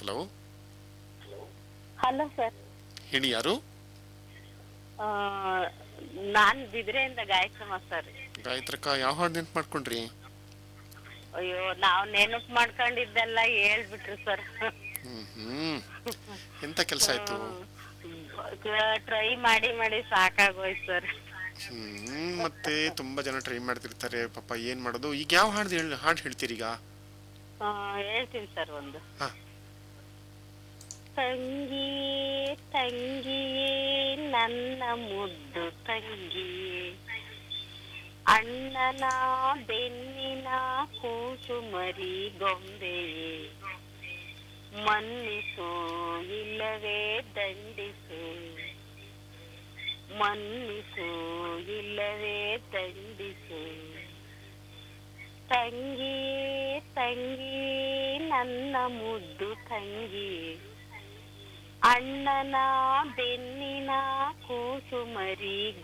Hello hello sir ಹೇಳಿ ಯಾರು ನಾನ್ ಬಿದ್ರೆಯಿಂದ ಗಾಯಕಮ್ಮ sir ಗಾಯತ್ರಕ್ಕ ಯಾವ ಹಾಡು ನೆನ್ಪು ಮಾಡ್ಕೊಂಡ್ರಿ ಅಯ್ಯೋ ನಾವ್ ನೆನಪು ಮಾಡ್ಕೊಂಡಿದ್ದೆಲ್ಲ ಹೇಳ್ಬಿಟ್ರು ಸರ್ ಹ್ಮ್ ಹ್ಮ್ ಎಂತ ಕೆಲಸ ಆಯ್ತು ಟ್ರೈ ಮಾಡಿ ಮಾಡಿ ಸಾಕಾಗೋಯ್ತು ಸರ್ ಹ್ಮ್ ಮತ್ತೆ ತುಂಬಾ ಜನ ಟ್ರೈ ಮಾಡ್ತಿರ್ತಾರೆ ಪಾಪ ಏನ್ ಮಾಡೋದು ಈಗ ಯಾವ ಹಾಡು ಹೇಳಿ ಹಾಡು ಹೇಳ್ತೀರಿ ಈಗ ಹೇಳ್ತೀನಿ ಸರ್ ಒಂದು ಹಾ. ತಂಗಿಯೇ ತಂಗಿಯೇ ನನ್ನ ಮುದ್ದು ತಂಗಿಯೇ ಅಣ್ಣನ ಬೆನ್ನಿನ ಕೂಸು ಮರಿ ಗೊಂಬೆಯೇ ಮನ್ನಿಸು ಇಲ್ಲವೇ ದಂಡಿಸು ಮನ್ನಿಸು ಇಲ್ಲವೇ ದಂಡಿಸು ತಂಗಿಯೇ ತಂಗಿಯೇ ನನ್ನ ಮುದ್ದು ತಂಗಿಯೇ ಅಣ್ಣನ ಬೆನ್ನಿನ ಕೂಸು ಮರಿ